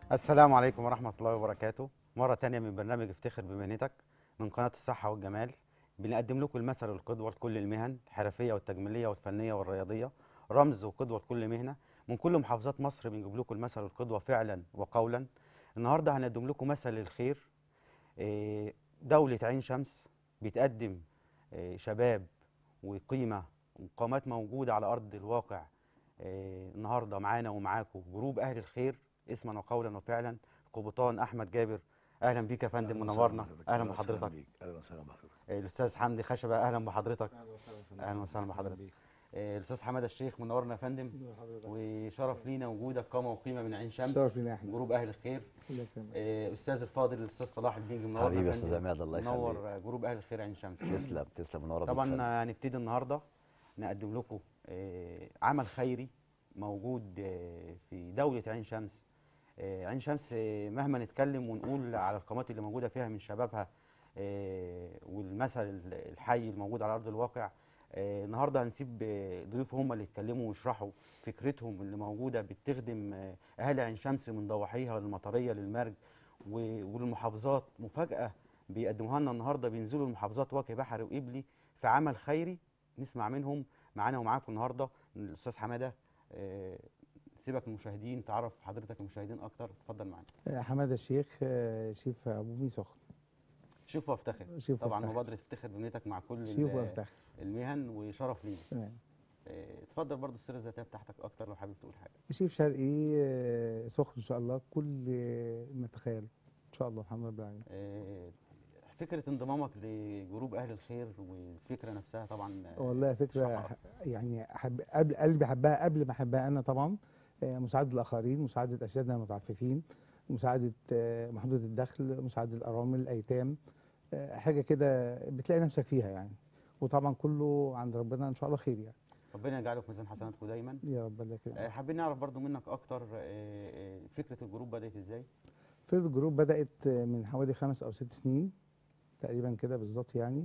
السلام عليكم ورحمة الله وبركاته مرة تانية من برنامج افتخر بمهنتك من قناة الصحة والجمال بنقدم لكم المثل والقدوة لكل المهن الحرفية والتجميلية والفنية والرياضية رمز وقدوة لكل مهنة من كل محافظات مصر بنجيب لكم المثل والقدوة فعلا وقولا النهاردة هنقدم لكم مثل الخير إيه، دولة عين شمس بتقدم إيه، شباب وقيمة وقامات موجودة على أرض الواقع إيه، النهاردة معانا ومعاكم جروب أهل الخير اسما وقولا وفعلا قبطان احمد جابر اهلا بيك يا فندم أهلاً وسهلاً منورنا بحضرتك. اهلا أهلاً وسهلاً بحضرتك بيك. اهلا وسهلا بحضرتك آه، الاستاذ حمدي خشبه اهلا بحضرتك اهلا وسهلا فندم. اهلا وسهلا بحضرتك بيك. آه، الاستاذ حماده الشيخ منورنا يا فندم نور حضرتك. وشرف لينا وجودك قامه وقيمه من عين شمس شرف لينا احنا. جروب اهل الخير الله يكرمك. آه، استاذ الفاضل الاستاذ صلاح الدين منورنا حبيبي يا فندم. استاذ عماد الله منور يخليك آه، جروب اهل الخير عين شمس تسلم تسلم منور بيك طبعا فندم. آه، هنبتدي النهارده نقدم لكم آه، عمل خيري موجود آه، في دوله عين شمس آه، عين شمس آه، مهما نتكلم ونقول على القامات اللي موجوده فيها من شبابها آه، والمثل ال- الحي الموجود على ارض الواقع آه، النهارده هنسيب آه، ضيوف هم اللي يتكلموا ويشرحوا فكرتهم اللي موجوده بتخدم آه، اهالي عين شمس من ضواحيها للمطريه للمرج و- وللمحافظات مفاجاه بيقدموها لنا النهارده بينزلوا المحافظات وجه بحري وقبلي في عمل خيري نسمع منهم معانا ومعاكم النهارده الاستاذ حماده آه، سيبك من المشاهدين تعرف حضرتك المشاهدين اكتر اتفضل معانا آه، حماده الشيخ آه، شيف ابو مي سخن شوف وافتخر شوف طبعا وافتخر. مبادره افتخر بنيتك مع كل شيف ال- وافتخر المهن وشرف لينا تمام آه، اتفضل برضو السيره الذاتيه بتاعتك اكتر لو حابب تقول حاجه شيف شرقي آه، سخن ان شاء الله كل آه، ما تخيله ان شاء الله الحمد لله رب العالمين آه، فكره انضمامك لجروب اهل الخير والفكره نفسها طبعا آه، والله فكره اشرحها ح- أكتر. يعني حب قبل قلبي حبها قبل ما احبها انا طبعا آه، مساعده الاخرين مساعده اسيادنا المتعففين مساعده آه، محدود الدخل مساعده الارامل الايتام آه، حاجه كده بتلاقي نفسك فيها يعني وطبعا كله عند ربنا ان شاء الله خير يعني ربنا يجعله في ميزان حسناتكم دايما يا رب الله يكرمك آه، حابين نعرف برضو منك اكتر آه، آه، فكره الجروب بدات ازاي فكرة الجروب بدأت من حوالي خمس أو ست سنين تقريبا كده بالظبط يعني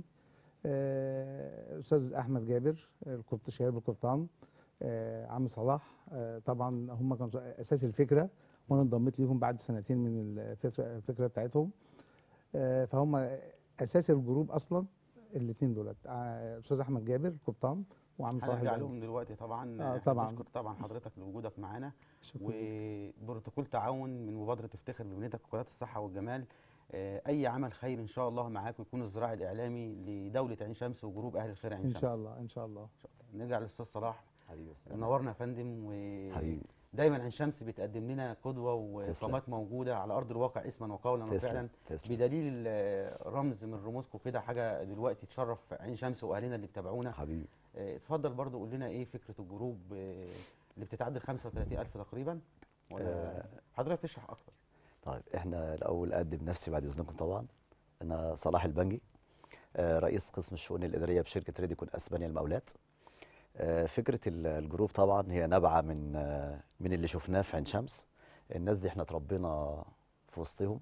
آه، أستاذ أحمد جابر القبط شهير القبطان آه، عم صلاح آه، طبعا هم كانوا أساس الفكرة وأنا انضميت ليهم بعد سنتين من الفكرة الفكرة بتاعتهم آه، فهم أساس الجروب أصلا الاثنين دولت آه، أستاذ أحمد جابر القبطان وعم صلاح هنرجع البني. لهم دلوقتي طبعا آه، إحنا طبعاً. بنشكر طبعا حضرتك لوجودك معانا شكرا وبروتوكول تعاون من مبادره افتخر ببنيتك وقناه الصحه والجمال آه، اي عمل خير ان شاء الله معاكم يكون الزراعي الاعلامي لدوله عين شمس وجروب اهل الخير عين إن شمس شاء الله إن شاء الله إن شاء الله. نرجع للاستاذ صلاح حبيبي يا أستاذ عماد. نورنا يا فندم حبيبي ودايما عين شمس بتقدم لنا قدوه تسلم. وقامات موجوده على ارض الواقع اسما وقولا تسلم وفعلا تسلم بدليل آه، رمز من رموزكم كده حاجه دلوقتي تشرف عين شمس واهالينا اللي بتابعونا حبيبي آه، اتفضل برضو قول لنا ايه فكره الجروب آه، اللي بتتعدى 35000 تقريبا ولا آه. حضرتك تشرح اكتر طيب احنا الاول اقدم نفسي بعد اذنكم طبعا انا صلاح البنجي آه، رئيس قسم الشؤون الاداريه بشركه ريديكون اسبانيا المقاولات آه، فكره ال- الجروب طبعا هي نابعه من آه، من اللي شفناه في عين شمس الناس دي احنا اتربينا في وسطهم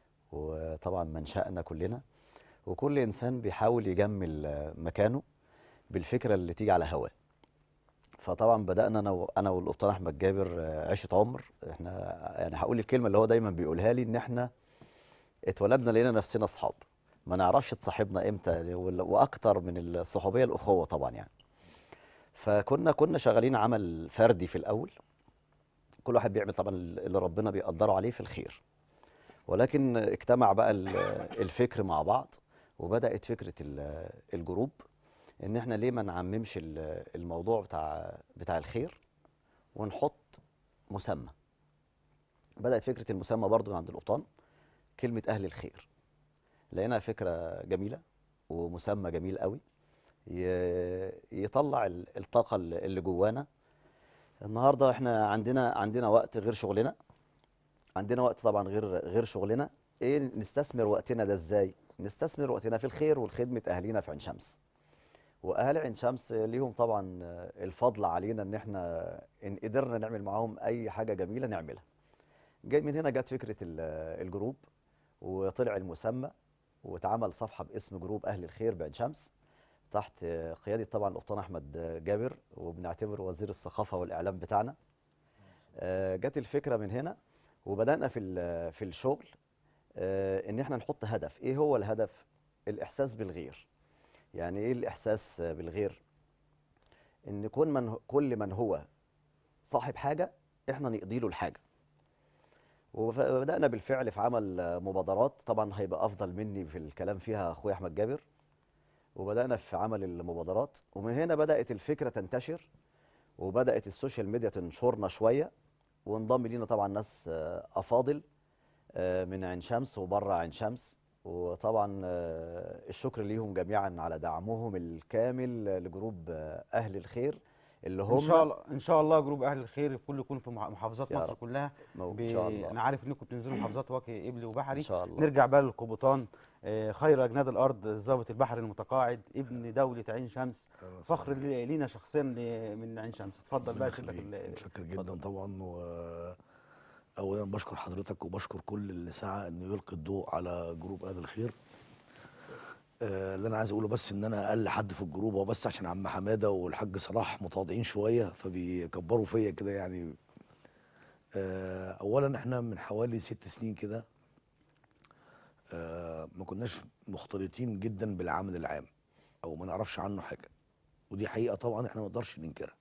وطبعا منشأنا كلنا وكل انسان بيحاول يجمل آه، مكانه بالفكره اللي تيجي على هواه فطبعا بدانا انا و- انا والقبطان احمد جابر آه، عيشه عمر احنا يعني هقول الكلمه اللي هو دايما بيقولها لي ان احنا اتولدنا لقينا نفسنا اصحاب ما نعرفش تصاحبنا امتى وال- واكتر من الصحوبيه الاخوه طبعا يعني فكنا كنا شغالين عمل فردي في الاول كل واحد بيعمل طبعا اللي ربنا بيقدره عليه في الخير ولكن اجتمع بقى ال- الفكر مع بعض وبدات فكره ال- الجروب ان احنا ليه ما نعممش ال- الموضوع بتاع بتاع الخير ونحط مسمى بدات فكره المسمى برضو من عند القبطان كلمه اهل الخير لقينا فكره جميله ومسمى جميل قوي ي- يطلع ال- الطاقه اللي اللي جوانا النهارده احنا عندنا عندنا وقت غير شغلنا عندنا وقت طبعا غير غير شغلنا ايه نستثمر وقتنا ده ازاي نستثمر وقتنا في الخير والخدمه اهالينا في عين شمس واهالي عين شمس ليهم طبعا الفضل علينا ان احنا ان قدرنا نعمل معاهم اي حاجه جميله نعملها جاي من هنا جت فكره ال- الجروب وطلع المسمى واتعمل صفحه باسم جروب اهل الخير بعين شمس تحت قياده طبعا القبطان احمد جابر وبنعتبره وزير الثقافه والاعلام بتاعنا آه، جت الفكره من هنا وبدانا في ال- في الشغل آه، ان احنا نحط هدف ايه هو الهدف الاحساس بالغير يعني ايه الاحساس بالغير ان كل من كل من هو صاحب حاجه احنا نقضي له الحاجه وبدانا بالفعل في عمل آه، مبادرات طبعا هيبقى افضل مني في الكلام فيها اخويا احمد جابر وبدانا في عمل المبادرات ومن هنا بدات الفكره تنتشر وبدات السوشيال ميديا تنشرنا شويه وانضم لينا طبعا ناس آه، افاضل آه، من عين شمس وبره عين شمس وطبعا آه، الشكر ليهم جميعا على دعمهم الكامل لجروب آه، اهل الخير اللي هم ان شاء الله ان شاء الله جروب اهل الخير الكل يكون في مح- محافظات يا مصر رب. كلها مو- ب... ان شاء الله انا عارف انكم بتنزلوا محافظات وجه قبلي ان وبحري شاء الله نرجع بقى للقبطان آه، خير اجناد الارض الضابط البحري المتقاعد ابن دوله عين شمس فخر لي- لينا شخصيا ل- من عين شمس اتفضل بقى سيبك ال- متشكر اتفضل. جدا طبعا و اولا بشكر حضرتك وبشكر كل اللي سعى انه يلقي الضوء على جروب اهل الخير آه، اللي انا عايز اقوله بس ان انا اقل حد في الجروب هو بس عشان عم حماده والحاج صلاح متواضعين شويه فبيكبروا فيا كده يعني آه، اولا احنا من حوالي ست سنين كده آه، ما كناش مختلطين جدا بالعمل العام او ما نعرفش عنه حاجه ودي حقيقه طبعا احنا ما نقدرش ننكرها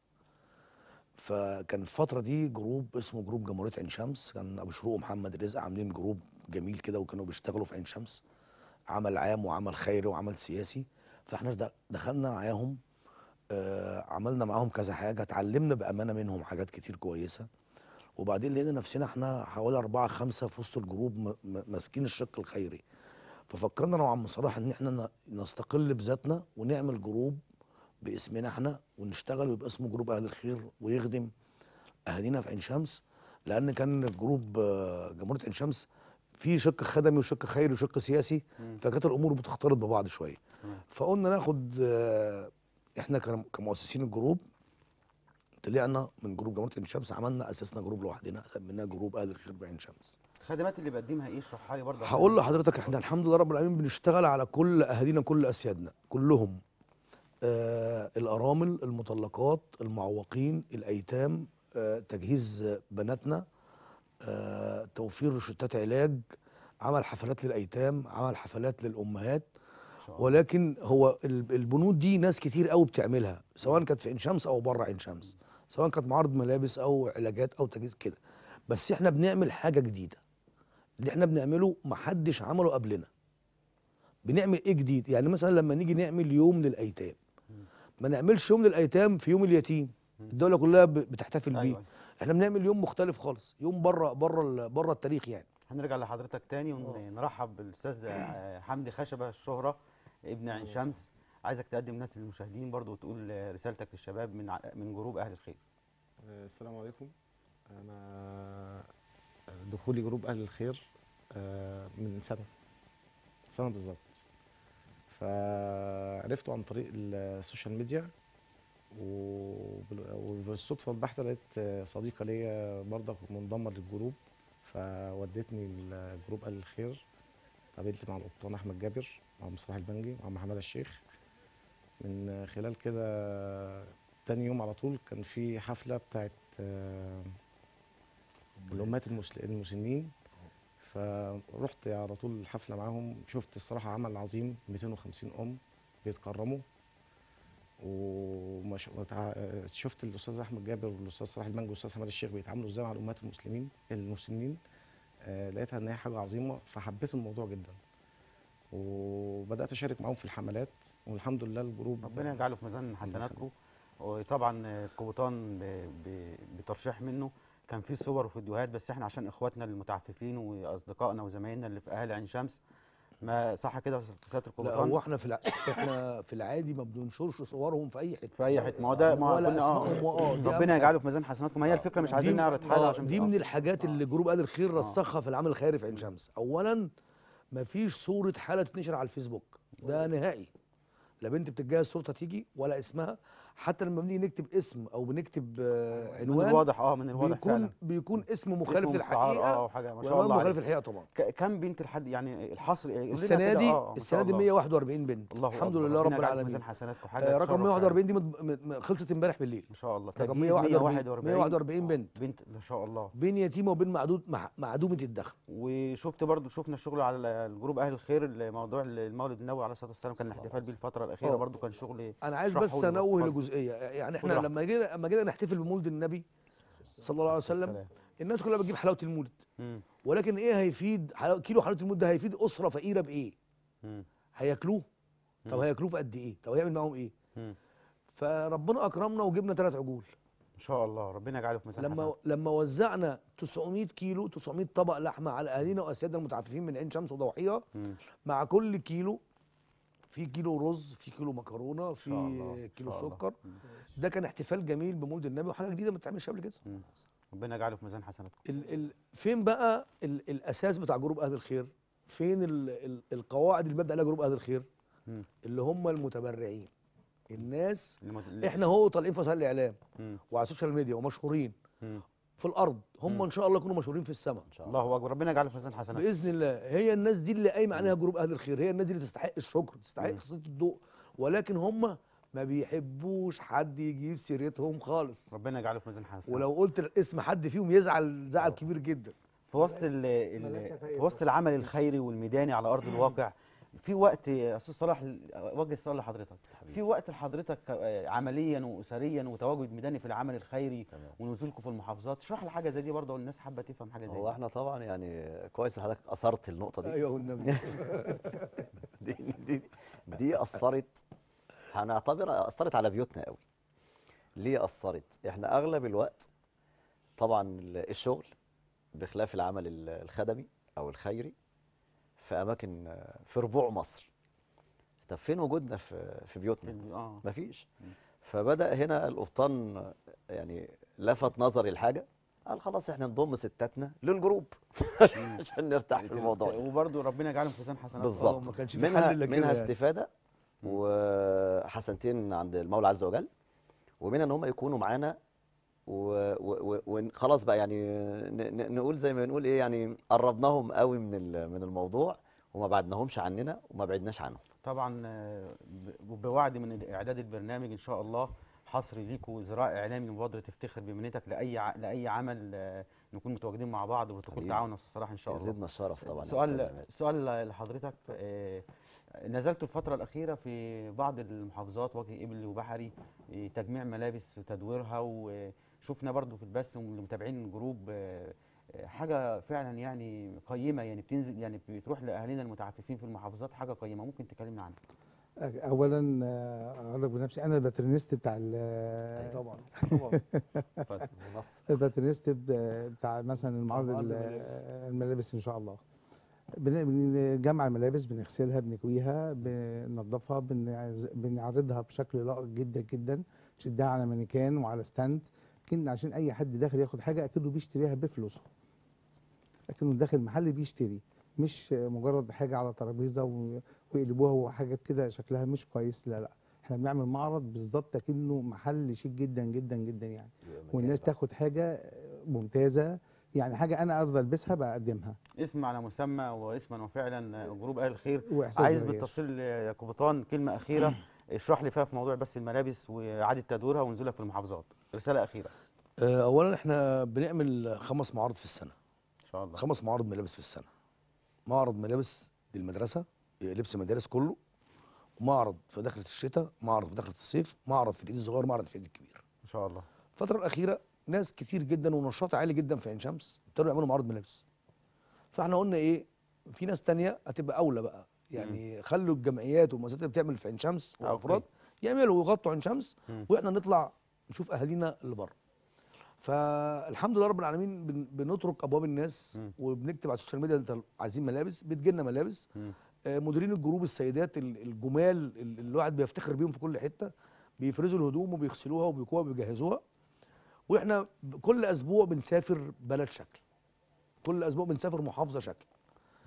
فكان الفترة دي جروب اسمه جروب جمهورية عين شمس كان أبو شروق ومحمد رزق عاملين جروب جميل كده وكانوا بيشتغلوا في عين شمس عمل عام وعمل خيري وعمل سياسي فاحنا د- دخلنا معاهم آه عملنا معاهم كذا حاجة اتعلمنا بأمانة منهم حاجات كتير كويسة وبعدين لقينا نفسنا احنا حوالي أربعة خمسة في وسط الجروب م- م- ماسكين الشق الخيري ففكرنا أنا وعم صلاح إن احنا ن- نستقل بذاتنا ونعمل جروب باسمنا احنا ونشتغل ويبقى اسمه جروب اهل الخير ويخدم اهالينا في عين شمس لان كان جروب آه، جمهوريه عين شمس في شق خدمي وشق خيري وشق سياسي مم. فكانت الامور بتختلط ببعض شويه تمام. فقلنا ناخد آه، احنا كم- كمؤسسين الجروب طلعنا من جروب جمهوريه عين شمس عملنا اسسنا جروب لوحدنا سميناه جروب اهل الخير بعين شمس الخدمات اللي بقدمها ايه اشرحها لي برضه هقول لحضرتك احنا الحمد لله رب العالمين بنشتغل على كل اهالينا كل اسيادنا كلهم آه الارامل المطلقات المعوقين الايتام آه تجهيز بناتنا آه توفير روشتات علاج عمل حفلات للايتام عمل حفلات للامهات ولكن هو ال- البنود دي ناس كتير قوي بتعملها سواء كانت في عين شمس او بره عين شمس سواء كانت معارض ملابس او علاجات او تجهيز كده بس احنا بنعمل حاجه جديده اللي احنا بنعمله محدش عمله قبلنا بنعمل ايه جديد يعني مثلا لما نيجي نعمل يوم للايتام ما نعملش يوم للايتام في يوم اليتيم الدوله كلها ب- بتحتفل بيه ايوه احنا بنعمل يوم مختلف خالص يوم بره بره بره التاريخ يعني هنرجع لحضرتك تاني ونرحب بالاستاذ آه، حمدي خشبه الشهره ابن عين شمس عايزك تقدم ناس للمشاهدين برضه وتقول آه، رسالتك للشباب من ع- من جروب اهل الخير آه، السلام عليكم انا دخولي جروب اهل الخير آه، من سنه سنه بالظبط فعرفته عن طريق السوشيال ميديا وبال- وبالصدفه البحته لقيت آه، صديقه ليا برضه منضمه للجروب فودتني الجروب اهل الخير قابلت مع القبطان احمد جابر مع مصطفى البنجي مع محمد الشيخ من خلال كده تاني يوم على طول كان في حفله بتاعت آه، الامهات المسل- المسنين فرحت على طول الحفله معاهم شفت الصراحه عمل عظيم 250 ام بيتكرموا ومش... وتع- شفت الاستاذ احمد جابر والاستاذ صلاح المنجي والاستاذ حماد الشيخ بيتعاملوا ازاي مع الامهات المسلمين المسنين آه، لقيتها ان هي حاجه عظيمه فحبيت الموضوع جدا وبدات اشارك معاهم في الحملات والحمد لله الجروب ربنا يجعله في ميزان حسناتكم وطبعا آه، القبطان ب- ب- بترشيح منه كان في صور وفيديوهات بس احنا عشان اخواتنا المتعففين واصدقائنا وزمايلنا اللي في اهل عين شمس ما صح كده يا سياده لا القبطان هو احنا في الع... احنا في العادي ما بننشرش صورهم في اي حته في اي حته ما هو ده ما هو ولا كنا اسمائهم اه واه دي أهم ربنا حاجة. يجعله في ميزان حسناتكم ما هي الفكره مش عايزين دي- نعرض حاجه آه، عشان دي من الحاجات اللي جروب اهل الخير رسخها في العمل الخيري في عين شمس اولا مفيش صوره حاله تتنشر على الفيسبوك ده نهائي لا بنت بتتجهز صورتها تيجي ولا اسمها حتى لما بنيجي نكتب اسم او بنكتب آه، من عنوان الواضح اه من الواضح بيكون فعلا بيكون اسم مخالف اسمه مستعار، للحقيقه اه وحاجه ما شاء وعنوان الله مخالف عليك. للحقيقه طبعا ك- كم بنت لحد يعني الحصر قول لنا السنه كده، دي آه، ما السنه شاء دي الله. 141 بنت الله الحمد أكبر. لله ربنا رب يجعل في العالمين ميزان حسناتكم حاجه آه، تشرف رقم فعلا. 141 دي مد- م- م- خلصت امبارح بالليل ما شاء الله رقم تجهيز 141 141 141 بنت بنت ما شاء الله بين يتيمه وبين معدود مع- معدومه الدخل وشفت برضو شفنا الشغل على الجروب اهل الخير موضوع المولد النبوي عليه الصلاه والسلام كان الاحتفال بيه الفتره الاخيره آه. برضو كان شغل انا عايز اشرحه بس لي انوه اتفضل. لجزئيه يعني خد احنا راحتك. لما جينا لما جينا نحتفل بمولد النبي صلى الله عليه وسلم السلام. الناس كلها بتجيب حلاوه المولد مم. ولكن ايه هيفيد حلاوة كيلو حلاوه المولد ده هيفيد اسره فقيره بايه مم. هياكلوه طب مم. هياكلوه في قد ايه طب هيعمل معاهم ايه مم. فربنا اكرمنا وجبنا ثلاث عجول ان شاء الله ربنا يجعله في ميزان لما حسنات لما وزعنا 900 كيلو 900 طبق لحمه على اهالينا واسيادنا المتعففين من عين شمس وضواحيها مم. مع كل كيلو في كيلو رز في كيلو مكرونه شاء الله، في إن كيلو شاء الله. سكر ده كان احتفال جميل بمولد النبي وحاجه جديده ما بتتعملش قبل كده مم. ربنا يجعله في ميزان حسناتكم ال ال فين بقى ال الاساس بتاع جروب اهل الخير فين ال ال القواعد اللي بيبدا عليها جروب اهل الخير مم. اللي هم المتبرعين الناس المت- احنا هو طالعين في وسائل الاعلام مم. وعلى السوشيال ميديا ومشهورين مم. في الارض هم مم. ان شاء الله يكونوا مشهورين في السماء ان شاء الله الله اكبر ربنا يجعله في ميزان حسناتكم باذن الله هي الناس دي اللي قايمه عليها جروب اهل الخير هي الناس دي اللي تستحق الشكر تستحق مم. تسليط الضوء ولكن هم ما بيحبوش حد يجيب سيرتهم خالص ربنا يجعله في ميزان حسناتكم ولو قلت اسم حد فيهم يزعل زعل كبير جدا في وسط ال ال ملاك في فايق. وسط العمل الخيري والميداني على ارض الواقع في وقت يا استاذ صلاح وجه السؤال لحضرتك في وقت لحضرتك آه، عمليا واسريا وتواجد ميداني في العمل الخيري تمام. ونزولكم في المحافظات اشرح لي حاجه زي دي برضه الناس حابه تفهم حاجه زي هو دي احنا طبعا يعني كويس ان حضرتك اثرت النقطه دي ايوه والنبي دي دي, دي اثرت هنعتبرها اثرت على بيوتنا قوي ليه اثرت احنا اغلب الوقت طبعا ال- الشغل بخلاف العمل ال- الخدمي او الخيري في اماكن آه، في ربوع مصر طب فين وجودنا في في بيوتنا في- اه مفيش فبدا هنا القبطان آه، يعني لفت نظري الحاجه قال خلاص احنا نضم ستاتنا للجروب عشان نرتاح في الموضوع ده. وبرضه ربنا يجعله في ميزان حسناتكم بالظبط ما كانش في منها حل إلا كده منها يعني. استفاده وحسنتين عند المولى عز وجل ومنها ان هم يكونوا معانا وخلاص بقى يعني ن- ن- نقول زي ما بنقول ايه يعني قربناهم قوي من ال- من الموضوع وما بعدناهمش عننا وما بعدناش عنهم طبعا آه، ب- بوعد من اعداد البرنامج ان شاء الله حصري ليكوا ذراع اعلامي مبادره تفتخر بمهنتك لاي ع... لاي عمل آه، نكون متواجدين مع بعض وتكون حبيبي. تعاون يا استاذ صلاح ان شاء الله يزيدنا الشرف طبعا يا أستاذ سؤال عماد. سؤال لحضرتك آه، نزلت الفترة الأخيرة في بعض المحافظات وجه إبلي وبحري آه، تجميع ملابس وتدويرها وشفنا برضو في البث والمتابعين الجروب آه، آه، حاجة فعلا يعني قيمة يعني بتنزل يعني بتروح لأهالينا المتعففين في المحافظات حاجة قيمة ممكن تكلمنا عنها اولا آه، اقول لك بنفسي انا الباترينيست بتاع ال- طبعا طبعا اتفضل. مصر الباترينيست ب- بتاع مثلا المعرض معرض ال- الملابس. الملابس ان شاء الله بن- بنجمع الملابس بنغسلها بنكويها بننضفها بنعز- بنعرضها بشكل لائق جدا جدا نشدها على مانيكان وعلى ستاند لكن عشان اي حد داخل ياخد حاجه اكنه بيشتريها بفلوسه اكنه داخل محل بيشتري مش مجرد حاجه على ترابيزه و- ويقلبوها وحاجات كده شكلها مش كويس لا لا احنا بنعمل معرض بالظبط اكنه محل شيك جدا جدا جدا يعني والناس تاخد حاجه ممتازه يعني حاجه انا ارضى البسها بقدمها اسم على مسمى واسما وفعلا آه، جروب أهل الخير واحساس عايز بالغير. بالتفصيل يا قبطان كلمة أخيرة اشرح لي فيها في موضوع بس الملابس وإعادة تدويرها ونزولها في المحافظات رسالة أخيرة آه، اولا احنا بنعمل خمس معارض في السنه إن شاء الله خمس معارض ملابس في السنه معرض ملابس للمدرسه لبس مدارس كله ومعرض في دخلة الشتاء معرض في دخلة الصيف معرض في العيد الصغير معرض في العيد الكبير إن شاء الله الفترة الأخيرة ناس كتير جدا ونشاط عالي جدا في عين شمس ابتدوا يعملوا معارض ملابس فاحنا قلنا ايه في ناس تانية هتبقى أولى بقى يعني خلوا الجمعيات والمؤسسات اللي بتعمل في عين شمس أوكي. والأفراد يعملوا ويغطوا عين شمس مم. واحنا نطلع نشوف أهالينا اللي بره فالحمد لله رب العالمين بن- بنطرق ابواب الناس مم. وبنكتب على السوشيال ميديا انت عايزين ملابس بتجي لنا ملابس مم. آه، مديرين الجروب السيدات ال- الجمال ال- اللي الواحد بيفتخر بيهم في كل حته بيفرزوا الهدوم وبيغسلوها وبيكوها وبيجهزوها واحنا ب- كل اسبوع بنسافر بلد شكل كل اسبوع بنسافر محافظه شكل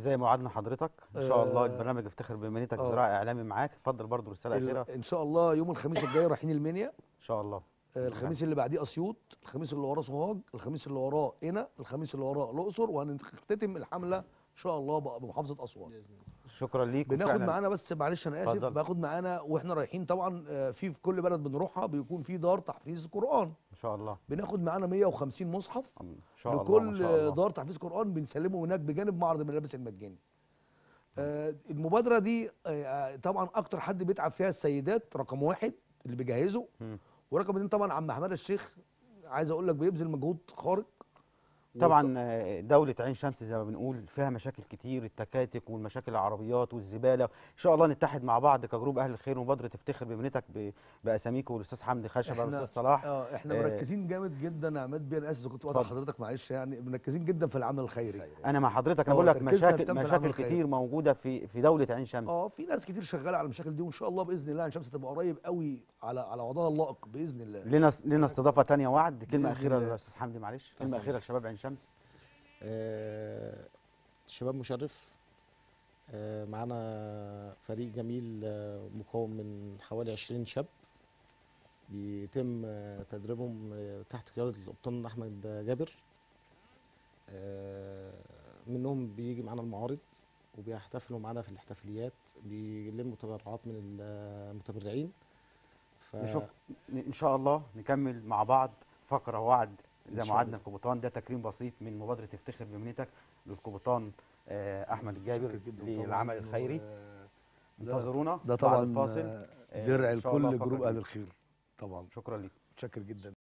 زي ما وعدنا حضرتك ان شاء الله آه، البرنامج افتخر بمهنتك آه. زراعي اعلامي معاك اتفضل برضو رساله ال- اخيره ان شاء الله يوم الخميس الجاي رايحين المنيا ان شاء الله آه، الخميس اللي بعديه اسيوط الخميس اللي وراه سوهاج الخميس اللي وراه قنا الخميس اللي وراه الاقصر وهنختتم الحمله ان شاء الله بقى بمحافظه اسوان شكرا ليك بناخد وفعلاً معانا بس معلش انا اسف اتفضل. باخد معانا واحنا رايحين طبعا آه، في في كل بلد بنروحها بيكون في دار تحفيظ قران ان شاء الله بناخد معانا 150 مصحف ان شاء الله ما لكل شاء الله دار تحفيظ قران بنسلمه هناك بجانب معرض الملابس المجاني آه، المبادره دي آه، طبعا اكتر حد بيتعب فيها السيدات رقم واحد اللي بيجهزوا مم. ورقم اتنين طبعا عم حماده الشيخ عايز اقول لك بيبذل مجهود خارق طبعا آه، دولة عين شمس زي ما بنقول فيها مشاكل كتير التكاتك والمشاكل العربيات والزبالة ان شاء الله نتحد مع بعض كجروب اهل الخير ومبادرة تفتخر بمهنتك ب- باساميكم والاستاذ حمدي خشبة احنا والاستاذ صلاح اه احنا آه، مركزين جامد جدا يا عماد بيه انا اسف إذا كنت بقطع اتفضل. حضرتك معلش يعني مركزين جدا في العمل الخيري انا مع حضرتك انا آه، بقول لك تركيزنا مشاكل التام في العمل مشاكل الخيري. كتير موجودة في في دولة عين شمس اه في ناس كتير شغاله على المشاكل دي وان شاء الله باذن الله عين شمس تبقى قريب قوي على على وضعها اللائق باذن الله لنا لنا استضافة تانية وعد كلمة بإذن أخيرة الله. للأستاذ حمدي معلش كلمة طبعاً. أخيرة لشباب عين شمس آه، شباب مشرف آه، معانا فريق جميل آه، مكون من حوالي 20 شاب بيتم آه، تدريبهم آه، تحت قيادة القبطان أحمد جابر آه، منهم بيجي معانا المعارض وبيحتفلوا معانا في الاحتفاليات بيلموا تبرعات من المتبرعين ف... نشوف ن- إن شاء الله نكمل مع بعض فقرة وعد إن زي شاء ما وعدنا الله. القبطان ده تكريم بسيط من مبادرة افتخر بمهنتك للقبطان آه، أحمد الجابر شكر جداً للعمل طبعاً، الخيري و- ده- انتظرونا ده بعد طبعا الفاصل آه، آه، درع إن شاء الله لكل فقرة جروب اهل جديدة. الخير طبعا شكرا ليك متشكر جدا